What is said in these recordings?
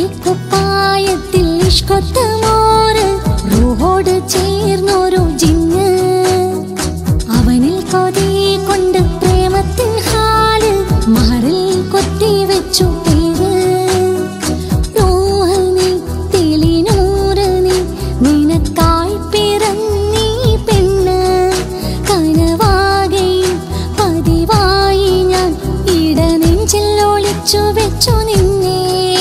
അറബിക്കുപ്പായത്തിൽ ഇഷ്കൊത്ത മോര് റൂഹോട് ചേർന്നൊരു ജിന്ന് അവനിൽ കൊതി കൊണ്ട് പ്രേമത്തിൻ ഹാല് മഹറിൽ കൊത്തി വെച്ചു പേര് റൂഹനി തെളിനൂറനി നിനക്കായി പിറന്നീ പെണ്ണ് കനവാകയും പതിവായി ഞാൻ ഇടനെഞ്ചിൽ ഒളിച്ചു വെച്ചു നിന്നെ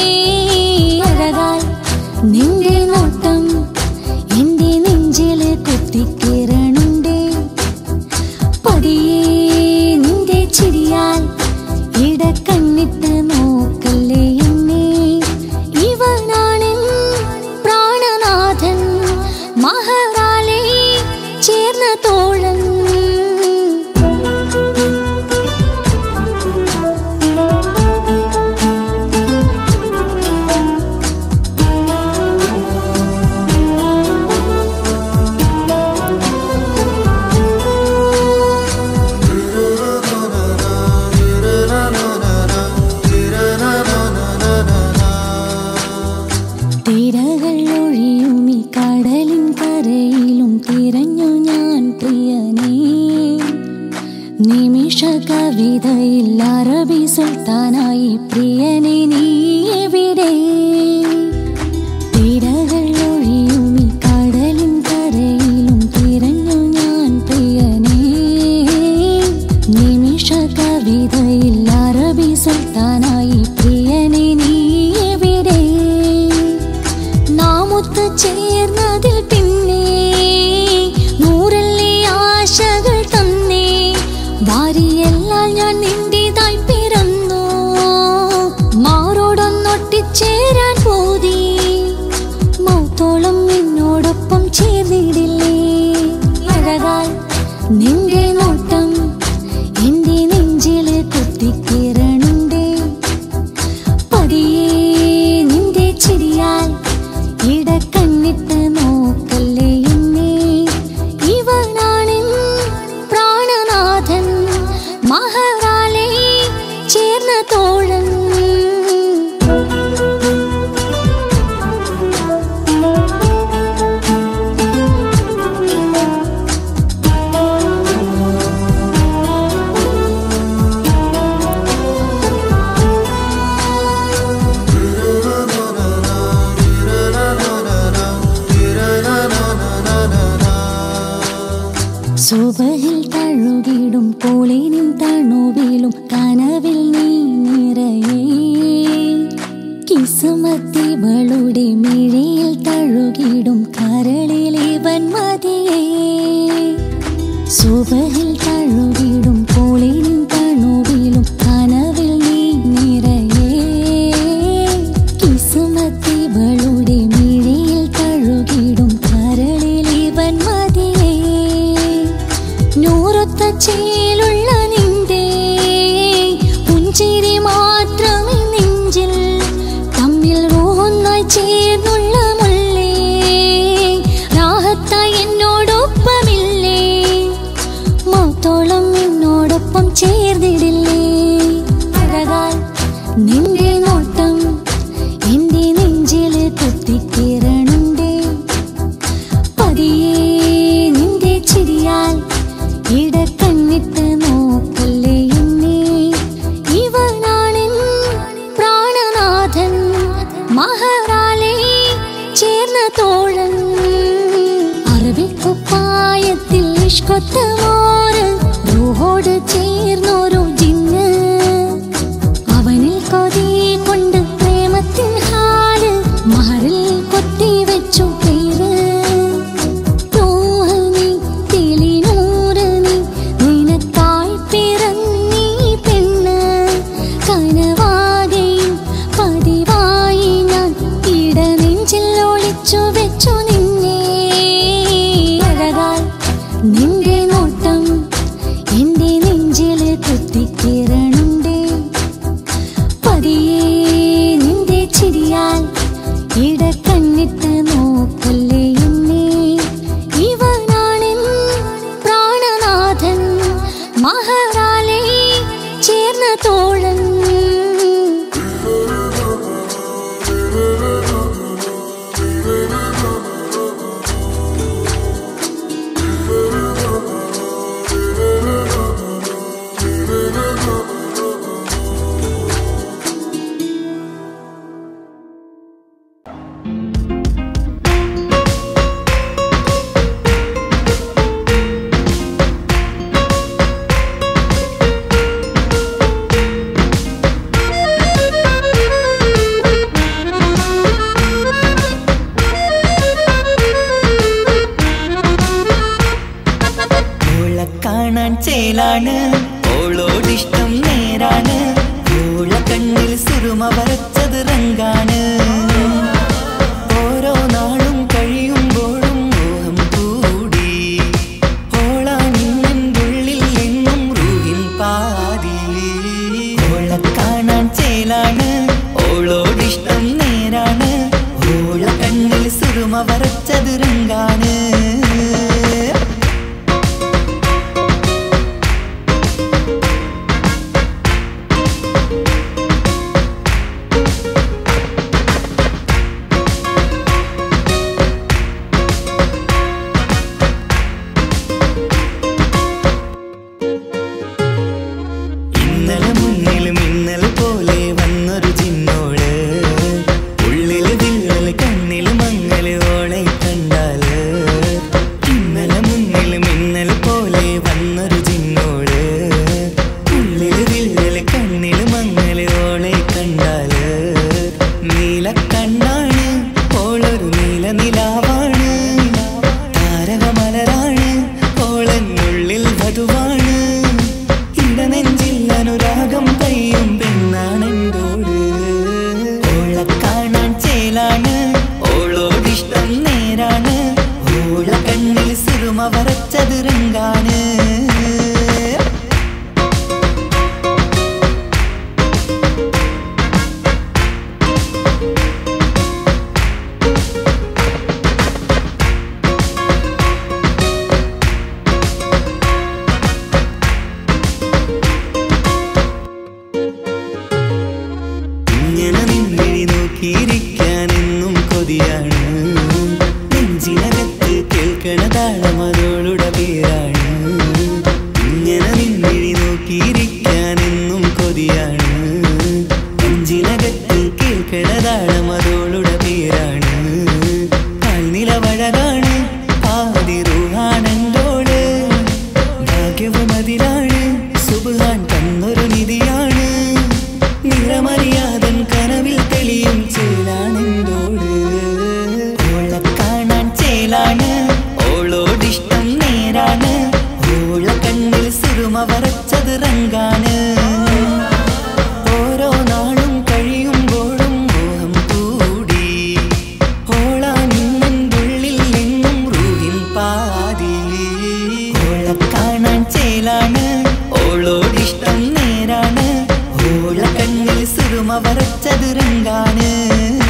അഴകാൽ നിന്റെ നോട്ടം എന്റെ നെഞ്ചില് കുത്തിക്കിരണുണ്ടേ പതിയെ നിന്റെ ചിരിയാൽ ഇടക്കണ്ണിട്ട് നോക്കല്ലേ എന്നെ ഇവനാണെൻ പ്രാണനാഥൻ മഹറാലെ ചേർന്ന തോഴൻ തിരകൾ ഒഴിയും ഈ കടലിൻ കരയിലും തിരഞ്ഞു ഞാൻ പ്രിയനേ നിമിഷ കവിതയിൽ അറബി സുൽത്താനായി പ്രിയനെ നീ എവിടെ തിരകൾ ഒഴിയും ഈ കടലിൻ കരയിലും തിരഞ്ഞു ഞാൻ പ്രിയനേ നിമിഷ കവിതയിൽ അറബി സുൽത്താനായി പ്രിയനെ നീ എവിടെ നാമൊത്ത് ചേർന്നതിൽ പിന്നെ നൂറല്ലേ ആശകൾ തന്നേ ഭാര്യയെല്ലാം ഞാൻ നിന്റേതായി പിറന്നു മാറോടൊന്നൊട്ടിച്ചേരാൻ പോതി മൗത്തോളം എന്നോടൊപ്പം ചേർന്നിടില്ലേ അഴകാൽ നിന്റെ നോട്ടം എന്റെ നെഞ്ചില് കുത്തിക്കിരണുണ്ടേ പതിയെ നിന്റെ ചിരിയാൽ ഇടക്കണ്ണിട്ട് നോക്കല്ലേ എന്നെ ഇവനാണെൻ പ്രാണനാഥൻ മഹറാലെ ചേർന്ന തോഴൻ സുബഹിൽ തഴുകിടും കോളിനും തണുവിലും കനവിൽ നീ നിറയേ കിസുമത്തിവളുടെ മിഴിയിൽ തഴുകിടും കരളിലിവൻ മതിയേ സുബഹിൽ തഴുകിടും കോളിനും തണുവിലും കനവിൽ നീ നിറയേ കിസുമത്തിവളുടെ മിഴിയിൽ തഴുകിടും കരളിലിവൻ മതിയേ നൂറൊത്ത ചേലുള്ള നിന്റെ പുഞ്ചിരി മാത്രമേ നെഞ്ചിൽ തമ്മിൽ ഒന്നായി ചേർന്നുള്ള മുള്ളേ രാഹത്തായി എന്നോടൊപ്പമില്ലേ മൗത്തോളം എന്നോടൊപ്പം ചേർന്നിടില്ലേ അഴകാൽ നിന്റെ നോട്ടം എന്റെ നെഞ്ചില് കുത്തിക്കിരണുണ്ടേ പതിയെ നിന്റെ ചിരിയാൽ ഇടക്കണ്ണിട്ട് നോക്കല്ലേ എന്നെ ഇവനാണെൻ പ്രാണനാഥൻ മഹറാലെ ചേർന്ന തോഴൻ അറബിക്കുപ്പായത്തിൽ ഇഷ്കൊത്ത മോര് റൂഹോട് ചേർന്നൊരു ജിന്ന് അവനിൽ കൊതി കൊണ്ട് പ്രേമത്തിൻ ഹാല് മഹറിൽ കൊത്തി വെച്ചു പേര് റൂഹനി തെളിനൂറനി നിനക്കായി പിറന്നീ പെണ്ണ് കനവാകയും പതിവായി ഞാൻ ഇടനെഞ്ചിൽ ഒളിച്ചു വെച്ചു നിന്നെ അഴകാൽ നിന്റെ നോട്ടം എന്റെ നെഞ്ചില് കുത്തിക്കിരണുണ്ടേ പതിയെ നിന്റെ ചിരിയാൽ ഇടക്കണ്ണിട്ട് നോക്കല്ലേ എന്നെ ഇവനാണെൻ പ്രാണനാഥൻ മഹറാലെ ചേർന്ന തോഴൻ കാണാൻ ചേലാണ് ഓളോടിഷ്ടം നേരാണ് ഓള കണ്ണിൽ സുറുമ വരച്ചത് റങ്കാണ് ഓരോ നാളും കഴിയുമ്പോഴും മോഹം കൂടി ഓളാണിന്നുള്ളിൽ എന്നും റൂഹിൻ പാതി ഓള കാണാൻ ചേലാണ് ഓളോടിഷ്ടം നേരാണ് ഓള കണ്ണിൽ സുറുമ വരച്ചത് റങ്കാണ് ഇന്നലെ മുന്നിലും ഇന്നലെ പോലെ വന്നൊരു ചിന്നോള് ഉള്ളില് വിള്ളല് കണ്ണില് മങ്ങല് ഓളെ കണ്ടാല് ഇന്നലെ മുന്നിലും ഇന്നലെ പോലെ വന്നൊരു ചിന്നോള് ഉള്ളില് വിള്ളല് കണ്ണില് മങ്ങല് ഓളെ കണ്ടാല് നീല കണ്ണാണ് ഓളൊരു നീല നിലാവാണ് താരകമലരാണ് ഓളെന്നുള്ളിൽ വധുവാണ് ഇടനെഞ്ചിൽ അനുരാഗം കയ്യും പെണ്ണാണെന്തോട് ഓള കാണാൻ ചേലാണ് ഓളോടിഷ്ടം നേരാണ് ഓള കണ്ണിൽ സിറുമ വരച്ചത് രംഗാണ് ഇങ്ങനെ നിന്നിഴി നോക്കിയിരിക്കാൻ എന്നും കൊതിയാണ് നെഞ്ചിനകത്ത് കേൾക്കണ താളം അതോളുടെ പേരാണ് ഇങ്ങനെ നിന്നിഴി നോക്കിയിരിക്കാൻ എന്നും കൊതിയാണ് നെഞ്ചിനകത്ത് കേൾക്കണ താളം അതോളുടെ പേരാണ് കാൽനിലവഴകാണ് പാതി റൂഹാണെന്തോട് ഭാഗ്യവും അതിലാണ് സുബാൻ തന്നൊരു നിധിയാണ് നിറമറിയാതൻ കനവിൽ തെളിയും ചേലാണെന്തോട് ഓള കാണാൻ ചേലാണ് ഓളോടിഷ്ടം നേരാണ് ഓള കണ്ണിൽ സുറുമ വരച്ചത് റങ്കാണ് ഓരോ നാളും കഴിയുമ്പോഴും മോഹം കൂടി ഓളാനിന്നുള്ളിൽ എന്നും റൂഹിൻ പാതി ഓള കാണാൻ ചേലാണ് ഓളോടിഷ്ടം നേരാണ് ഓള കണ്ണിൽ സുറുമ വരച്ചത് രംഗാണ്